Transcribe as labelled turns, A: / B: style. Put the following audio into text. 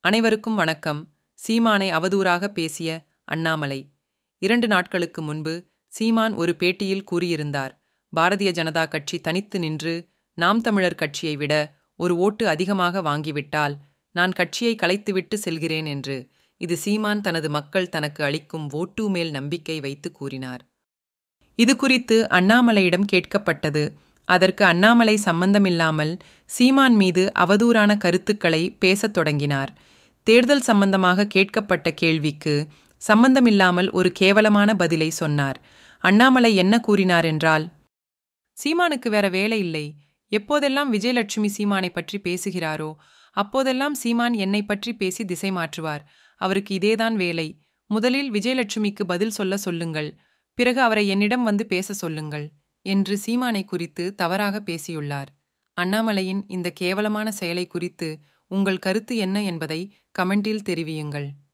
A: அனைவருக்கும் வணக்கம் சீமானை அவதூறாக பேசிய அண்ணாமலை இரண்டு நாட்களுக்கு முன்பு சீமான் ஒரு பேட்டியில் கூறியிருந்தார் பாரதிய ஜனதா கட்சி தனித்து நின்று நாம் தமிழர் கட்சியை விட ஒரு ஓட்டு அதிகமாக வாங்கிவிட்டால் நான் கட்சியை கலைத்துவிட்டு செல்கிறேன் என்று இது சீமான் தனது மக்கள் தனக்கு அளிக்கும் ஓட்டு மேல் நம்பிக்கை வைத்து கூறினார் இது குறித்து அண்ணாமலையிடம் கேட்கப்பட்டது அதற்கு அண்ணாமலை சம்பந்தமில்லாமல் சீமான் மீது அவதூறான கருத்துக்களை பேசத் தொடங்கினார் தேர்தல் சம்பந்தமாக கேட்கப்பட்ட கேள்விக்கு சம்பந்தமில்லாமல் ஒரு கேவலமான பதிலை சொன்னார் அண்ணாமலை என்ன கூறினார் என்றால் சீமானுக்கு வேற வேலை இல்லை எப்போதெல்லாம் விஜயலட்சுமி சீமானை பற்றி பேசுகிறாரோ அப்போதெல்லாம் சீமான் என்னை பற்றி பேசி திசை மாற்றுவார் அவருக்கு இதேதான் வேலை முதலில் விஜயலட்சுமிக்கு பதில் சொல்ல சொல்லுங்கள் பிறகு அவரை என்னிடம் வந்து பேச சொல்லுங்கள் என்று சீமானை குறித்து தவறாக பேசியுள்ளார் அண்ணாமலையின் இந்த கேவலமான செயலை குறித்து உங்கள் கருத்து என்ன என்பதை கமெண்டில் தெரிவியுங்கள்